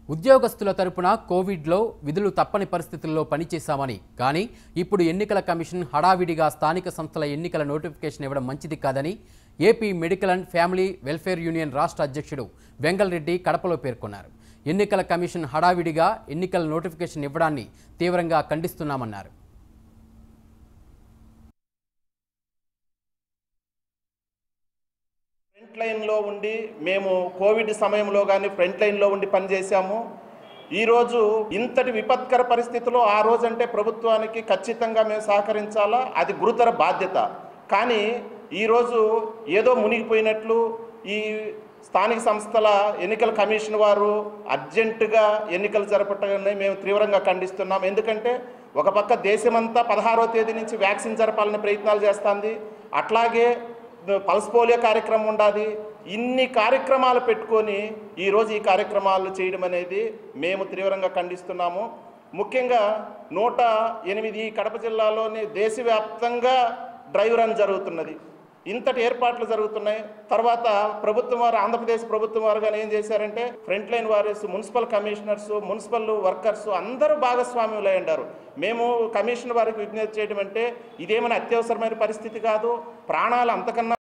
ఉద్యోగస్తుల తరపున కోవిడ్లో విధులు తప్పని పరిస్థితుల్లో పనిచేశామని కానీ ఇప్పుడు ఎన్నికల కమిషన్ హడావిడిగా స్థానిక సంస్థల ఎన్నికల నోటిఫికేషన్ ఇవ్వడం మంచిది కాదని AP medical and family welfare union రాష్ట్ర అధ్యక్షుడు వెంగళరెడ్డి కడపలో పేర్కొన్నారు ఎన్నికల కమిషన్ హడావిడిగా ఎన్నికల నోటిఫికేషన్ ఇవ్వడాన్ని తీవ్రంగా ఖండిస్తున్నామన్నారు ఫ్రంట్ లైన్లో ఉండి మేము కోవిడ్ సమయంలో కానీ ఫ్రంట్ లైన్లో ఉండి పనిచేశాము ఈరోజు ఇంతటి విపత్కర పరిస్థితిలో ఆ రోజంటే ప్రభుత్వానికి ఖచ్చితంగా మేము సహకరించాలా అది గురుతర బాధ్యత కానీ ఈరోజు ఏదో మునిగిపోయినట్లు ఈ స్థానిక సంస్థల ఎన్నికల కమిషన్ వారు అర్జెంటుగా ఎన్నికలు జరపటాన్ని మేము తీవ్రంగా ఖండిస్తున్నాం ఎందుకంటే ఒక పక్క దేశమంతా పదహారో తేదీ నుంచి వ్యాక్సిన్ జరపాలని ప్రయత్నాలు చేస్తుంది అట్లాగే పల్స్ పోలియో కార్యక్రమం ఉండాలి ఇన్ని కార్యక్రమాలు పెట్టుకొని ఈరోజు ఈ కార్యక్రమాలు చేయడం అనేది మేము తీవ్రంగా ఖండిస్తున్నాము ముఖ్యంగా నూట ఎనిమిది కడప జిల్లాలోని దేశవ్యాప్తంగా డ్రైవ్ రన్ జరుగుతున్నది ఇంతటి ఏర్పాట్లు జరుగుతున్నాయి తర్వాత ప్రభుత్వం వారు ఆంధ్రప్రదేశ్ ప్రభుత్వం వారు కానీ ఏం చేశారంటే front line warriors municipal commissioners municipal workers అందరూ భాగస్వామ్యులు అయి ఉండారు మేము కమిషన్ వారికి విజ్ఞప్తి చేయడం అంటే ఇదేమైనా అత్యవసరమైన పరిస్థితి కాదు ప్రాణాలు అంతకన్నా